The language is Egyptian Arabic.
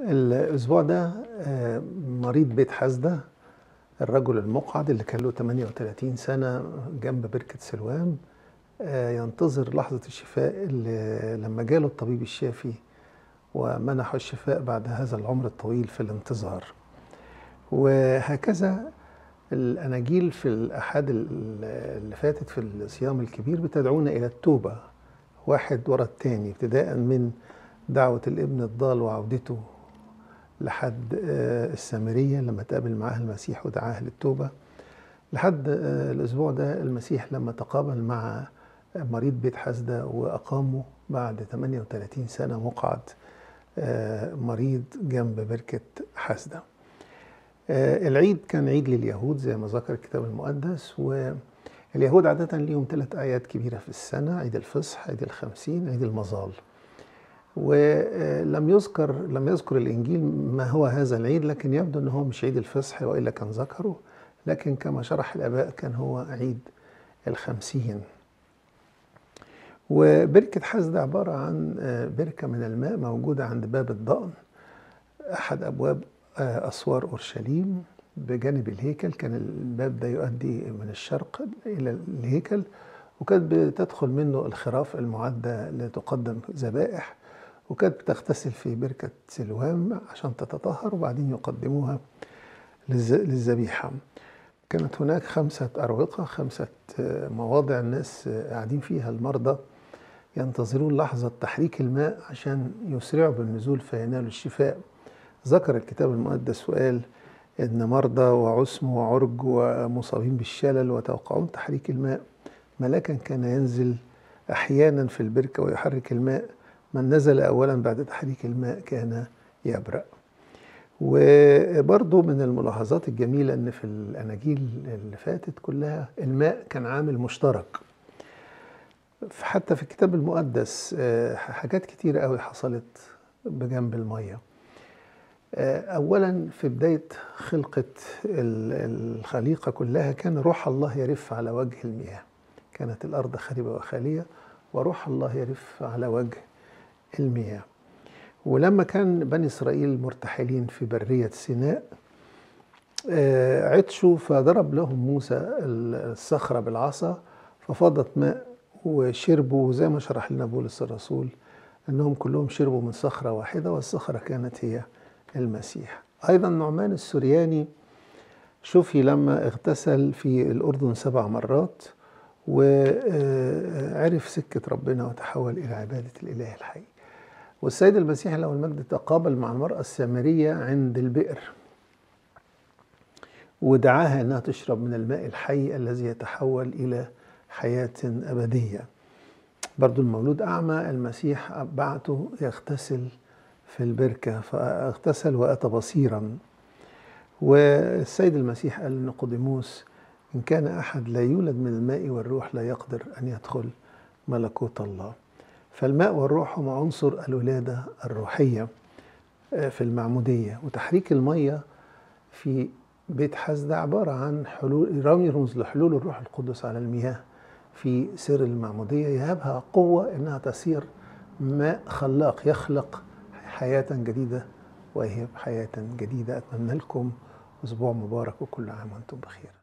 الأسبوع ده آه، مريض بيت حسدة الرجل المقعد اللي كان له 38 سنة جنب بركة سلوان آه، ينتظر لحظة الشفاء اللي لما جاله الطبيب الشافي ومنحه الشفاء بعد هذا العمر الطويل في الانتظار وهكذا الأناجيل في الأحاد اللي فاتت في الصيام الكبير بتدعونا إلى التوبة واحد ورا التاني ابتداء من دعوة الابن الضال وعودته لحد آه، السامرية لما تقابل معاها المسيح ودعاها للتوبة لحد آه، الأسبوع ده المسيح لما تقابل مع مريض بيت حسدة وأقامه بعد 38 سنة مقعد آه، مريض جنب بركة حسدة العيد كان عيد لليهود زي ما ذكر الكتاب المقدس واليهود عادة ليهم ثلاث أعياد كبيرة في السنة عيد الفصح عيد الخمسين عيد المظال ولم يذكر لم يذكر الانجيل ما هو هذا العيد لكن يبدو ان هو مش عيد الفصح والا كان ذكره لكن كما شرح الاباء كان هو عيد الخمسين وبركة حسد عبارة عن بركة من الماء موجودة عند باب الضأن أحد أبواب أسوار أورشليم بجانب الهيكل كان الباب ده يؤدي من الشرق إلى الهيكل وكانت بتدخل منه الخراف المعدة لتقدم ذبائح وكانت بتغتسل في بركة سلوام عشان تتطهر وبعدين يقدموها للذبيحة كانت هناك خمسة أروقة خمسة مواضع الناس قاعدين فيها المرضى ينتظرون لحظة تحريك الماء عشان يسرعوا بالنزول فينالوا الشفاء ذكر الكتاب المقدس وقال إن مرضى وعسم وعرج ومصابين بالشلل وتوقعون تحريك الماء ملاكا كان ينزل أحيانا في البركة ويحرك الماء من نزل أولا بعد تحريك الماء كان يبرأ وبرضو من الملاحظات الجميلة أن في الأناجيل اللي فاتت كلها الماء كان عامل مشترك حتى في الكتاب المقدس حاجات كتيرة قوي حصلت بجنب المية أولا في بداية خلقة الخليقة كلها كان روح الله يرف على وجه المياه كانت الأرض خربة وخالية وروح الله يرف على وجه المياه ولما كان بني إسرائيل مرتحلين في برية سيناء عطشوا فضرب لهم موسى الصخرة بالعصا ففاضت ماء وشربوا زي ما شرح لنا بولس الرسول انهم كلهم شربوا من صخرة واحدة والصخرة كانت هي المسيح ايضا نعمان السورياني شوفي لما اغتسل في الاردن سبع مرات وعرف سكة ربنا وتحول إلى عبادة الإله الحي والسيد المسيح له المجد تقابل مع المرأة السامرية عند البئر ودعاها أنها تشرب من الماء الحي الذي يتحول إلى حياة أبدية برضو المولود أعمى المسيح بعته يغتسل في البركة فاغتسل وأتى بصيرا والسيد المسيح قال لنقوديموس إن كان أحد لا يولد من الماء والروح لا يقدر أن يدخل ملكوت الله فالماء والروح هم عنصر الولادة الروحية في المعمودية وتحريك المية في بيت حسد عبارة عن حلول يرمز لحلول الروح القدس على المياه في سر المعمودية يهبها قوة إنها تصير ماء خلاق يخلق حياة جديدة ويهب حياة جديدة أتمنى لكم أسبوع مبارك وكل عام وأنتم بخير